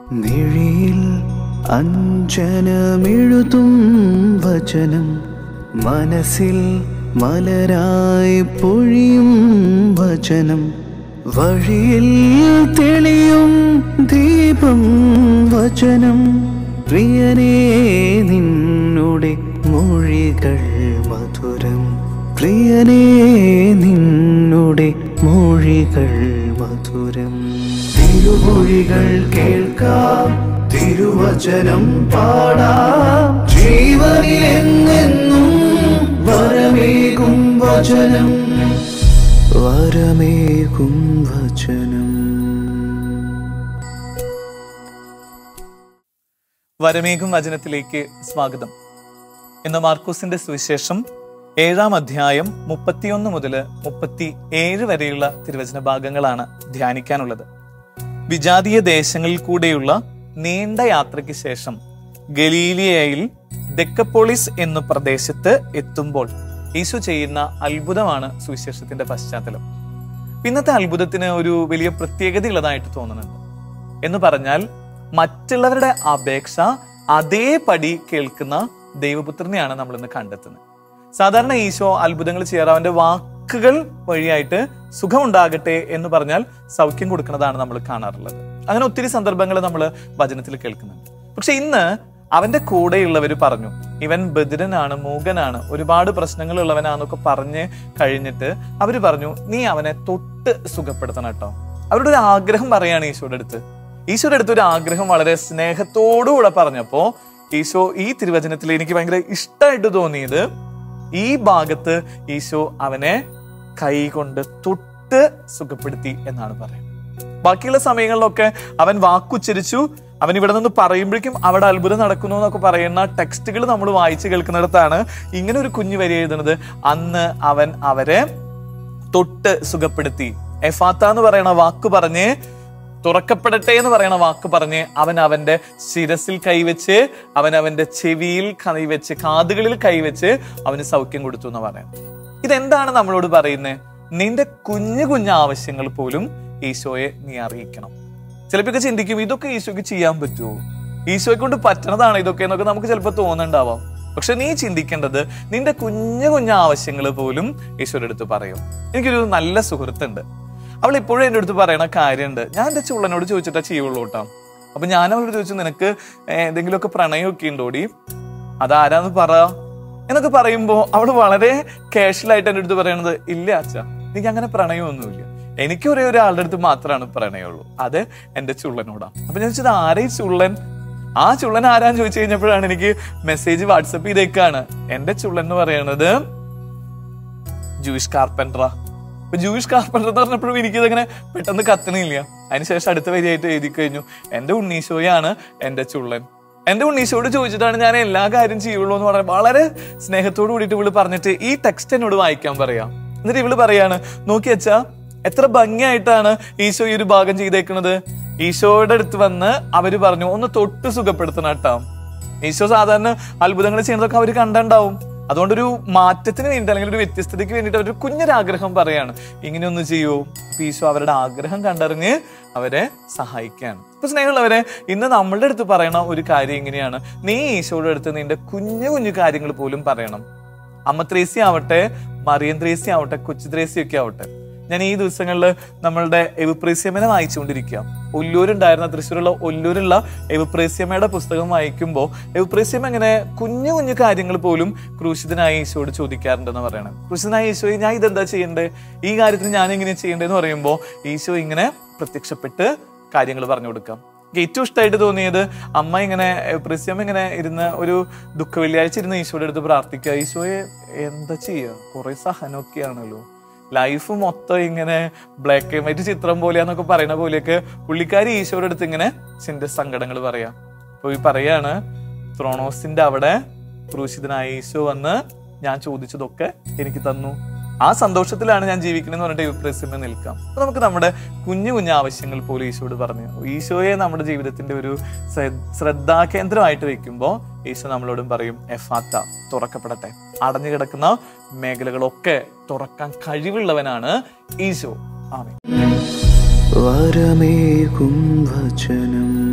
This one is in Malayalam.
മിഴിയിൽ അഞ്ജനമെഴുതും വചനം മനസ്സിൽ മലരായി പൊഴിയും വചനം വഴിയിൽ തെളിയും ദീപം വചനം പ്രിയനേ നിന്നുടെ മൊഴികൾ മധുരം പ്രിയനേ നിന്നുടെ മൊഴികൾ മധുരം തിരുമൊഴികൾ കേൾക്കാം തിരുവചനം പാടാം ജീവനിലെങ്ങെന്നും വരമേകും വചനം വരമേകും വചനം വരമേഘം വചനത്തിലേക്ക് സ്വാഗതം ഇന്ന് മാർക്കോസിന്റെ സുവിശേഷം ഏഴാം അധ്യായം മുപ്പത്തിയൊന്ന് മുതൽ മുപ്പത്തി ഏഴ് വരെയുള്ള തിരുവചന ഭാഗങ്ങളാണ് ധ്യാനിക്കാനുള്ളത് വിജാതീയ ദേശങ്ങളിൽ കൂടെയുള്ള നീണ്ട യാത്രയ്ക്ക് ശേഷം ഗലീലിയയിൽ ദെക്കപ്പോളിസ് എന്ന പ്രദേശത്ത് എത്തുമ്പോൾ യേശു ചെയ്യുന്ന അത്ഭുതമാണ് സുവിശേഷത്തിന്റെ പശ്ചാത്തലം ഇന്നത്തെ അത്ഭുതത്തിന് ഒരു വലിയ പ്രത്യേകത ഉള്ളതായിട്ട് തോന്നുന്നുണ്ട് എന്ന് പറഞ്ഞാൽ മറ്റുള്ളവരുടെ അപേക്ഷ അതേപടി കേൾക്കുന്ന ദൈവപുത്രനെയാണ് നമ്മൾ ഇന്ന് കണ്ടെത്തുന്നത് സാധാരണ ഈശോ അത്ഭുതങ്ങൾ ചെയ്യാറ് അവന്റെ വാക്കുകൾ വഴിയായിട്ട് സുഖമുണ്ടാകട്ടെ എന്ന് പറഞ്ഞാൽ സൗഖ്യം കൊടുക്കുന്നതാണ് നമ്മൾ കാണാറുള്ളത് അങ്ങനെ ഒത്തിരി സന്ദർഭങ്ങൾ നമ്മൾ വചനത്തിൽ കേൾക്കുന്നുണ്ട് പക്ഷെ ഇന്ന് അവന്റെ കൂടെയുള്ളവർ പറഞ്ഞു ഇവൻ ബദിരനാണ് മൂകനാണ് ഒരുപാട് പ്രശ്നങ്ങൾ ഉള്ളവനാന്നൊക്കെ പറഞ്ഞ് കഴിഞ്ഞിട്ട് അവര് പറഞ്ഞു നീ അവനെ തൊട്ട് സുഖപ്പെടുത്തണം കേട്ടോ അവരുടെ ഒരു ആഗ്രഹം പറയാണ് ഈശോയുടെ അടുത്ത് ഈശോയുടെ അടുത്ത് ഒരു ആഗ്രഹം വളരെ സ്നേഹത്തോടുകൂടെ പറഞ്ഞപ്പോ ഈശോ ഈ തിരുവചനത്തിൽ എനിക്ക് ഭയങ്കര ഇഷ്ടമായിട്ട് തോന്നിയത് ഈ ഭാഗത്ത് ഈശോ അവനെ കൈകൊണ്ട് തൊട്ട് സുഖപ്പെടുത്തി എന്നാണ് പറയുന്നത് ബാക്കിയുള്ള സമയങ്ങളിലൊക്കെ അവൻ വാക്കുച്ചരിച്ചു അവൻ ഇവിടെ നിന്ന് പറയുമ്പോഴേക്കും അവിടെ അത്ഭുതം നടക്കുന്നു എന്നൊക്കെ പറയുന്ന ടെക്സ്റ്റുകൾ നമ്മൾ വായിച്ചു കേൾക്കുന്നിടത്താണ് ഇങ്ങനെ ഒരു കുഞ്ഞു വരി എഴുതുന്നത് അന്ന് അവൻ അവരെ തൊട്ട് സുഖപ്പെടുത്തി എഫാത്ത എന്ന് പറയുന്ന വാക്ക് പറഞ്ഞ് തുറക്കപ്പെടട്ടെ എന്ന് പറയുന്ന വാക്ക് പറഞ്ഞ് അവൻ അവന്റെ ശിരസിൽ കൈവച്ച് അവൻ അവന്റെ ചെവിയിൽ കൈവച്ച് കാതുകളിൽ കൈവച്ച് അവന് സൗഖ്യം കൊടുത്തു എന്ന് പറയാം ഇതെന്താണ് നമ്മളോട് പറയുന്നത് നിന്റെ കുഞ്ഞു കുഞ്ഞു ആവശ്യങ്ങൾ പോലും ഈശോയെ നീ അറിയിക്കണം ചിലപ്പോൾ ചിന്തിക്കും ഇതൊക്കെ ഈശോയ്ക്ക് ചെയ്യാൻ പറ്റുമോ ഈശോയെ കൊണ്ട് പറ്റണതാണ് ഇതൊക്കെ എന്നൊക്കെ നമുക്ക് ചിലപ്പോൾ തോന്നുന്നുണ്ടാവാം പക്ഷെ നീ ചിന്തിക്കേണ്ടത് നിന്റെ കുഞ്ഞു കുഞ്ഞു ആവശ്യങ്ങൾ പോലും ഈശോയുടെ അടുത്ത് പറയും എനിക്കൊരു നല്ല സുഹൃത്തുണ്ട് അവൾ ഇപ്പോഴും എൻ്റെ അടുത്ത് പറയണ കാര്യമുണ്ട് ഞാൻ എൻ്റെ ചുള്ളനോട് ചോദിച്ചിട്ടാ ചെയ്യുള്ളൂ കേട്ടോ അപ്പൊ ഞാൻ അവളോട് ചോദിച്ചു നിനക്ക് എന്തെങ്കിലുമൊക്കെ പ്രണയമൊക്കെ ഉണ്ടോടി അതാരാന്ന് പറ എന്നൊക്കെ പറയുമ്പോൾ അവൾ വളരെ കാഷ്വലായിട്ട് എൻ്റെ അടുത്ത് പറയണത് ഇല്ല അച്ഛ എനിക്ക് അങ്ങനെ പ്രണയമൊന്നുമില്ല എനിക്ക് ഒരേ ഒരാളുടെ അടുത്ത് മാത്രമാണ് പ്രണയമുള്ളൂ അത് എൻ്റെ ചുള്ളനോടാണ് അപ്പൊ ഞാൻ ചോദിച്ചത് ആരേ ചുള്ളൻ ആ ചുള്ളൻ ആരാന്ന് ചോദിച്ചു കഴിഞ്ഞപ്പോഴാണ് എനിക്ക് മെസ്സേജ് വാട്സപ്പ് ചെയ്തേക്കാണ് എൻ്റെ ചുള്ളൻ എന്ന് പറയണത് ജൂയിഷ് കാർപ്പൻട്രാ ഇപ്പൊ ജൂയിഷ് കാർപ്പൻറ്റർ എന്ന് പറഞ്ഞപ്പോഴും എനിക്കിതങ്ങനെ പെട്ടെന്ന് കത്തണില്ല അതിനുശേഷം അടുത്ത വരിയായിട്ട് എഴുതി കഴിഞ്ഞു എന്റെ ഉണ്ണീശോയാണ് എന്റെ ചുള്ളൻ എന്റെ ഉണ്ണീശോട് ചോദിച്ചിട്ടാണ് ഞാൻ എല്ലാ കാര്യം ചെയ്യുള്ളൂ എന്ന് പറയാൻ വളരെ സ്നേഹത്തോട് കൂടിയിട്ട് ഇവള് പറഞ്ഞിട്ട് ഈ ടെക്സ്റ്റ് എന്നോട് വായിക്കാൻ പറയാം എന്നിട്ട് ഇവള് പറയാണ് നോക്കി വെച്ചാ എത്ര ഭംഗിയായിട്ടാണ് ഈശോ ഈ ഒരു ഭാഗം ചെയ്തേക്കുന്നത് ഈശോയുടെ അടുത്ത് വന്ന് അവര് പറഞ്ഞു ഒന്ന് തൊട്ട് സുഖപ്പെടുത്തണം കേട്ടോ ഈശോ സാധാരണ അത്ഭുതങ്ങൾ ചെയ്യുന്നതൊക്കെ അവർ കണ്ടുണ്ടാവും അതുകൊണ്ടൊരു മാറ്റത്തിന് വേണ്ടി അല്ലെങ്കിൽ ഒരു വ്യത്യസ്തതയ്ക്ക് വേണ്ടിയിട്ട് അവർ കുഞ്ഞൊരാഗ്രഹം പറയാണ് ഇങ്ങനെ ഒന്ന് ചെയ്യൂ അപ്പൊ ഈശോ അവരുടെ ആഗ്രഹം കണ്ടറിഞ്ഞ് അവരെ സഹായിക്കുകയാണ് ഇപ്പൊ സ്നേഹമുള്ളവരെ ഇന്ന് നമ്മളുടെ അടുത്ത് പറയണ ഒരു കാര്യം ഇങ്ങനെയാണ് നീ ഈശോയുടെ അടുത്ത് നിന്റെ കുഞ്ഞു കുഞ്ഞു കാര്യങ്ങൾ പോലും പറയണം അമ്മ ത്രേസി ആവട്ടെ മറിയൻ ത്രേസി ആവട്ടെ കൊച്ചു ത്രേസി ഒക്കെ ആവട്ടെ ഞാൻ ഈ ദിവസങ്ങളിൽ നമ്മളുടെ എവിപ്രേസ്യമനെ വായിച്ചുകൊണ്ടിരിക്കുക ഒല്ലൂരുണ്ടായിരുന്ന തൃശ്ശൂരുള്ള ഒല്ലൂരുള്ള എവിപ്രേസ്യമയുടെ പുസ്തകം വായിക്കുമ്പോൾ എവിപ്രേസ്യം എങ്ങനെ കുഞ്ഞു കുഞ്ഞു കാര്യങ്ങൾ പോലും ക്രൂശിതനായ ഈശോയോട് ചോദിക്കാറുണ്ടെന്ന് പറയണം ക്രൂശിതനായ ഈശോയെ ഞാൻ ഇതെന്താ ചെയ്യണ്ടേ ഈ കാര്യത്തിന് ഞാൻ എങ്ങനെ ചെയ്യണ്ടേന്ന് പറയുമ്പോൾ ഈശോ ഇങ്ങനെ പ്രത്യക്ഷപ്പെട്ട് കാര്യങ്ങൾ പറഞ്ഞു കൊടുക്കാം എനിക്ക് ഏറ്റവും ഇഷ്ടമായിട്ട് തോന്നിയത് അമ്മ ഇങ്ങനെ പ്രസ്യം ഇങ്ങനെ ഇരുന്ന് ഒരു ദുഃഖ വെള്ളിയാഴ്ച ഇരുന്ന് ഈശോയുടെ അടുത്ത് പ്രാർത്ഥിക്കുക ഈശോയെ എന്താ ചെയ്യുക കുറെ സഹനമൊക്കെയാണല്ലോ ലൈഫ് മൊത്തം ഇങ്ങനെ ബ്ലാക്ക് ആൻഡ് വൈറ്റ് ചിത്രം പോലെയാന്നൊക്കെ പറയുന്ന പോലെയൊക്കെ പുള്ളിക്കാരി ഈശോയുടെ അടുത്ത് ഇങ്ങനെ ചിന്റെ സങ്കടങ്ങൾ പറയാം അപ്പൊ ഈ പറയാണ് ത്രോണോസിന്റെ അവിടെ ക്രൂശിതനായ ഈശോ വന്ന് ഞാൻ ചോദിച്ചതൊക്കെ എനിക്ക് തന്നു ആ സന്തോഷത്തിലാണ് ഞാൻ ജീവിക്കണമെന്ന് പറഞ്ഞിട്ട് വിപ്രസിമ നിൽക്കാം അപ്പൊ നമുക്ക് നമ്മുടെ കുഞ്ഞു കുഞ്ഞു ആവശ്യങ്ങൾ പോലും ഈശോയോട് പറഞ്ഞു ഈശോയെ നമ്മുടെ ജീവിതത്തിന്റെ ഒരു ശ്ര- ശ്രദ്ധാകേന്ദ്രമായിട്ട് വെക്കുമ്പോൾ ഈശോ നമ്മളോടും പറയും എഫാത്ത തുറക്കപ്പെടട്ടെ അടഞ്ഞു കിടക്കുന്ന മേഖലകളൊക്കെ തുറക്കാൻ കഴിവുള്ളവനാണ് ഈശോ ആമേ വരമേകും വചനം